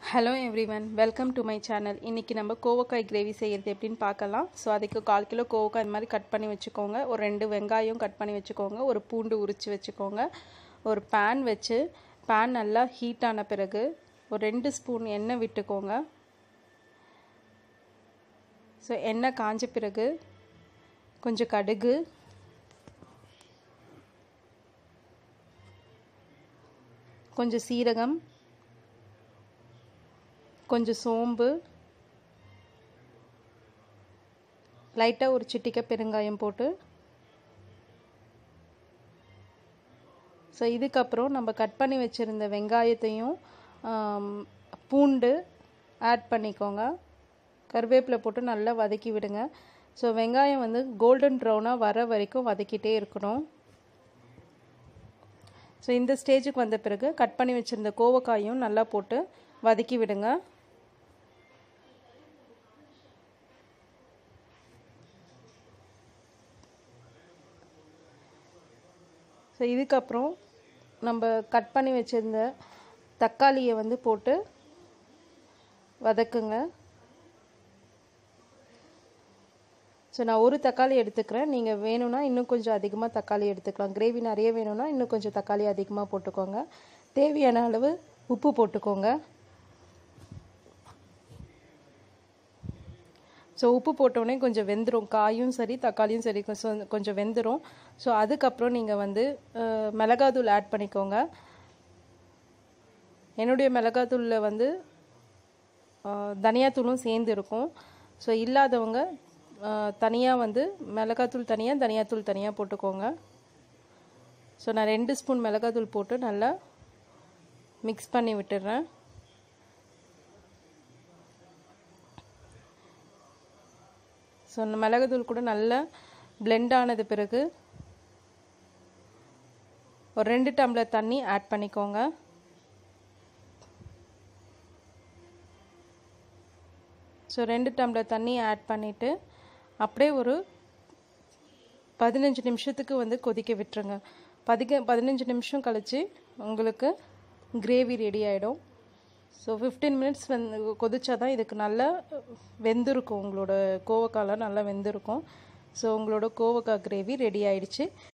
hello everyone welcome to my channel இன்றைக்கி நம்ம கோவக்காய் கிரேவி செய்கிறது எப்படின்னு பார்க்கலாம் ஸோ அதுக்கு கால் கிலோ கோவக்காய் இந்த மாதிரி கட் பண்ணி வச்சுக்கோங்க ஒரு ரெண்டு வெங்காயம் கட் பண்ணி வச்சுக்கோங்க ஒரு பூண்டு உரித்து வச்சுக்கோங்க ஒரு பேன் வச்சு பேன் நல்லா ஹீட் ஆன பிறகு ஒரு ரெண்டு ஸ்பூன் எண்ணெய் விட்டுக்கோங்க ஸோ எண்ணெய் காஞ்ச பிறகு கொஞ்சம் கடுகு கொஞ்சம் சீரகம் கொஞ்சம் சோம்பு லைட்டாக ஒரு சிட்டிக்க பெருங்காயம் போட்டு ஸோ இதுக்கப்புறம் நம்ம கட் பண்ணி வச்சுருந்த வெங்காயத்தையும் பூண்டு ஆட் பண்ணிக்கோங்க கருவேப்பிலை போட்டு நல்லா வதக்கி விடுங்க ஸோ வெங்காயம் வந்து கோல்டன் ப்ரௌனாக வர வரைக்கும் வதக்கிட்டே இருக்கணும் ஸோ இந்த ஸ்டேஜுக்கு வந்த பிறகு கட் பண்ணி வச்சுருந்த கோவக்காயும் நல்லா போட்டு வதக்கி விடுங்க ஸோ இதுக்கப்புறம் நம்ம கட் பண்ணி வச்சுருந்த தக்காளியை வந்து போட்டு வதக்குங்க ஸோ நான் ஒரு தக்காளி எடுத்துக்கிறேன் நீங்கள் வேணும்னா இன்னும் கொஞ்சம் அதிகமாக தக்காளி எடுத்துக்கலாம் கிரேவி நிறைய வேணும்னா இன்னும் கொஞ்சம் தக்காளி அதிகமாக போட்டுக்கோங்க தேவையான அளவு உப்பு போட்டுக்கோங்க ஸோ உப்பு போட்டோடனே கொஞ்சம் வெந்துடும் காயும் சரி தக்காளியும் சரி கொஞ்சம் வெந்துடும் ஸோ அதுக்கப்புறம் நீங்கள் வந்து மிளகாத்தூள் ஆட் பண்ணிக்கோங்க என்னுடைய மிளகாத்தூளில் வந்து தனியாத்தூளும் சேர்ந்து இருக்கும் ஸோ இல்லாதவங்க தனியாக வந்து மிளகாத்தூள் தனியாக தனியாத்தூள் தனியாக போட்டுக்கோங்க ஸோ நான் ரெண்டு ஸ்பூன் மிளகாத்தூள் போட்டு நல்லா மிக்ஸ் பண்ணி விட்டுடுறேன் ஸோ அந்த மிளகுத்தூள் கூட நல்லா பிளெண்ட் ஆனது பிறகு ஒரு ரெண்டு டம்ளர் தண்ணி ஆட் பண்ணிக்கோங்க ஸோ ரெண்டு டம்ளர் தண்ணி ஆட் பண்ணிவிட்டு அப்படியே ஒரு பதினஞ்சு நிமிஷத்துக்கு வந்து கொதிக்க விட்டுருங்க பதிக்க பதினஞ்சு நிமிஷம் கழித்து உங்களுக்கு கிரேவி ரெடி ஆகிடும் ஸோ ஃபிஃப்டீன் மினிட்ஸ் வந்து கொதிச்சா தான் இதுக்கு நல்லா வெந்திருக்கும் உங்களோட கோவக்காலாம் நல்லா வெந்திருக்கும் ஸோ உங்களோட கோவக்காய் கிரேவி ரெடி ஆயிடுச்சு